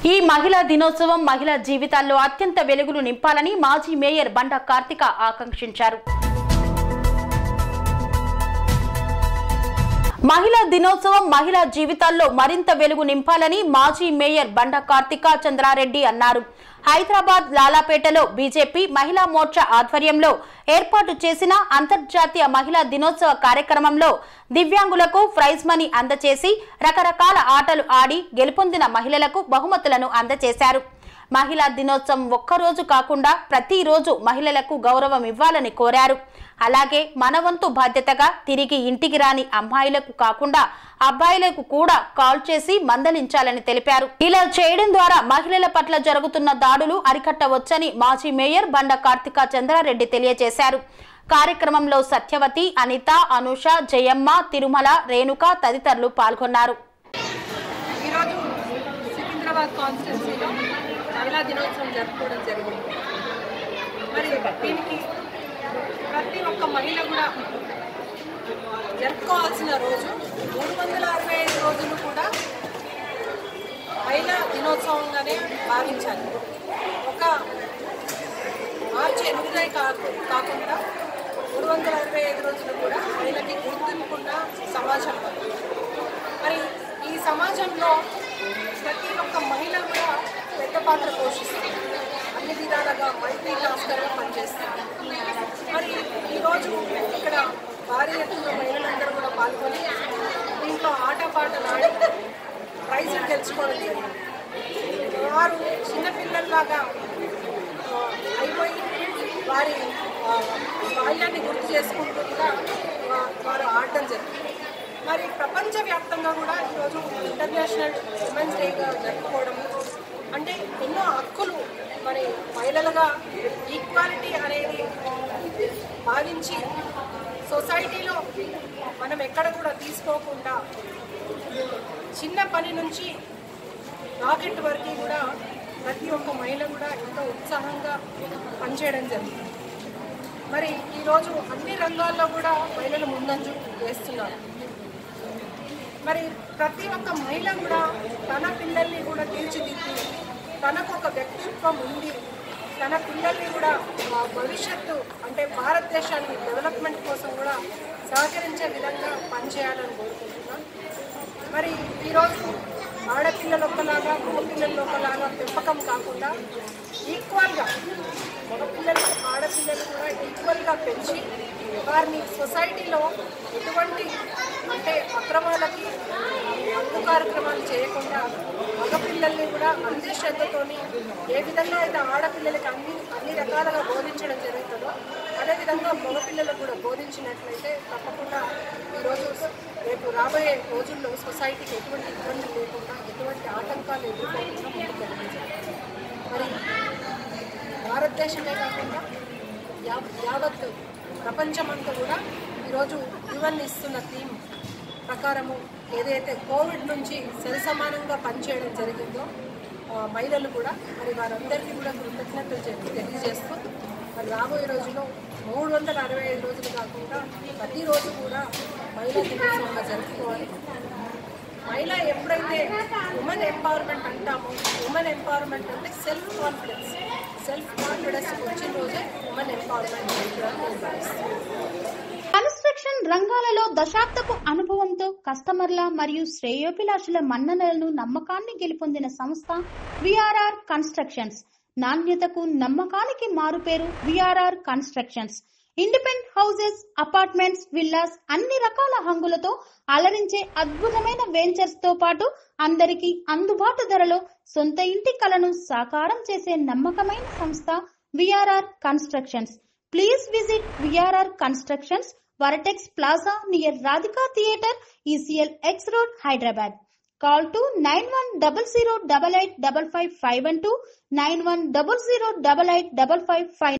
ఈ మహిళా దినోత్సవం మహిళా జీవితాల్లో అత్యంత వెలుగులు నింపాలని మాజీ మేయర్ బండ కార్తిక ఆకాంక్షించారు మహిళా దినోత్సవం మహిళా జీవితాల్లో మరింత వెలుగు నింపాలని మాజీ మేయర్ బండ కార్తిక చంద్రారెడ్డి అన్నారు హైదరాబాద్ లాలాపేటలో బీజేపీ మహిళా మోర్చా ఆధ్వర్యంలో ఏర్పాటు చేసిన అంతర్జాతీయ మహిళా దినోత్సవ కార్యక్రమంలో దివ్యాంగులకు ప్రైజ్ మనీ అందచేసి రకరకాల ఆటలు ఆడి గెలుపొందిన మహిళలకు బహుమతులను అందజేశారు మహిళా దినోత్సవం ఒక్కరోజు కాకుండా ప్రతిరోజు మహిళలకు గౌరవం ఇవ్వాలని కోరారు అలాగే మన వంతు బాధ్యతగా తిరిగి ఇంటికి రాని అమ్మాయిలకు కాకుండా అబ్బాయిలకు కూడా కాల్ చేసి మందలించాలని తెలిపారు ఇలా చేయడం ద్వారా మహిళల పట్ల జరుగుతున్న దాడులు అరికట్టవచ్చని మాజీ మేయర్ బండ కార్తిక చంద్రారెడ్డి తెలియజేశారు కార్యక్రమంలో సత్యవతి అనిత అనుష జయమ్మ తిరుమల రేణుక తదితరులు పాల్గొన్నారు ఈరోజు సికింద్రాబాద్ కాన్స్టిట్యున్సీలో మహిళా దినోత్సవం జరుపుకోవడం జరిగింది మరి దీనికి ప్రతి ఒక్క మహిళ కూడా జరుపుకోవాల్సిన రోజు మూడు వందల అరవై ఐదు రోజులు కూడా మహిళా దినోత్సవంగానే భావించాలి ఒక మార్చి ఎనిమిదే కాకు కాకుండా మూడు వందల అరవై ఐదు రోజులు కూడా మహిళకి గుర్తింపున్న సమాజం మరి ఈ సమాజంలో ప్రతి ఒక్క మహిళ కూడా పెద్ద పాత్ర పోషిస్తుంది అన్ని విధాలుగా మల్టీ టాస్కర్గా పనిచేస్తుంది మరి ఈరోజు ఇక్కడ భారీ ఎత్తున మహిళలందరూ కూడా పాల్గొని దీంట్లో ఆటపాటలు ఆడి ప్రైజులు గెలుచుకోవడం జరిగింది వారు చిన్నపిల్లల్లాగా ఆ, అయిపోయి వారి ఆ, బాల్యాన్ని గుర్తు చేసుకుంటూ కూడా వా- వారు ఆడటం జరిగింది మరి ప్రపంచవ్యాప్తంగా కూడా ఈరోజు ఇంటర్నేషనల్ ఉమెన్స్ డేగా జరుపుకోవడం అంటే ఎన్నో హక్కులు మరి మహిళలుగా ఈక్వాలిటీ అనేది భావించి సొసైటీలో మనం ఎక్కడ కూడా తీసుకోకుండా చిన్న పని నుంచి రాకెట్ వరకు కూడా ప్రతి ఒక్క మహిళ కూడా ఎంతో ఉత్సాహంగా పనిచేయడం జరిగింది మరి ఈరోజు అన్ని రంగాల్లో కూడా మహిళలు ముందంజు వేస్తున్నారు మరి ప్రతి ఒక్క మహిళ కూడా తన పిల్లల్ని కూడా తీర్చిదిద్ది తనకు ఒక వ్యక్తిత్వం ఉంది తన పిల్లల్ని కూడా ఆ భవిష్యత్తు అంటే భారతదేశానికి డెవలప్మెంట్ కోసం కూడా సహకరించే విధంగా పనిచేయాలని కోరుకుంటున్నాను మరి ఈరోజు ఆడపిల్లలు ఒకలాగా మగపిల్లలు ఒకలాగా పెంపకం కాకుండా ఈక్వల్గా మగపిల్లలు ఆడపిల్లలు కూడా ఈక్వల్గా పెంచి వారిని సొసైటీలో ఎటువంటి అంటే అక్రమాలకి హక్కు కార్యక్రమాలు చేయకుండా మగపిల్లల్ని కూడా అంతే శ్రద్ధతోని ఏ విధంగా అయితే ఆడపిల్లలకి అన్ని అన్ని రకాలుగా బోధించడం జరుగుతుందో అదేవిధంగా మగపిల్లలకు కూడా బోధించినట్లయితే తప్పకుండా ఈరోజు రేపు రాబోయే రోజుల్లో సొసైటీకి ఎటువంటి ఇబ్బందులు లేకుండా ఎటువంటి ఆటంకాలు ఎదుర్కోకుండా ముందుకు వెళ్ళడం జరుగుతుంది మరి భారతదేశమే కాకుండా యా- యావత్ ప్రపంచమంతా కూడా ఈరోజు యువన్ ఇస్తున్న థీమ్ ప్రకారము ఏదైతే కోవిడ్ నుంచి సరిసమానంగా పనిచేయడం జరిగిందో ఆ, మహిళలు కూడా మరి వారందరికీ కూడా కృతజ్ఞతలు చెప్పి తెలియజేస్తూ మరి రాబోయే రోజుల్లో మూడు వందల అరవై ఐదు రోజులు కాకుండా ప్రతిరోజు కూడా మహిళా దినోత్సవంగా జరుపుకోవాలి మహిళ ఎప్పుడైతే ఉమెన్ ఎంపవర్మెంట్ అంటామో ఉమెన్ ఎంపవర్మెంట్ అంటే సెల్ఫ్ కాన్ఫిడెన్స్ సెల్ఫ్ కాన్ఫిడెన్స్ వచ్చిన రోజే ఉమెన్ ఎంపవర్మెంట్ అని నేను భావిస్తాను కన్స్ట్రక్షన్ రంగాలలో దశాబ్దపు అనుభవంతో కస్టమర్ల మరియు శ్రేయోభిలాషుల మన్ననలను నమ్మకాన్ని గెలుపొందిన సంస్థ విఆర్ఆర్ కన్స్ట్రక్షన్స్ నాణ్యతకు నమ్మకానికి మారుపేరు VRR constructions independent houses apartments villas అన్ని రకాల హంగులతో అలరించే అద్భుతమైన వెంచర్స్ తో పాటు అందరికీ అందుబాటు ధరలో సొంత ఇంటి కలను సాకారం చేసే నమ్మకమైన సంస్థ VRR constructions please visit VRR constructions vortex plaza near Radhika theatre ECL X road Hyderabad call two nine one double zero double eight double five five one two nine one double zero double eight double five five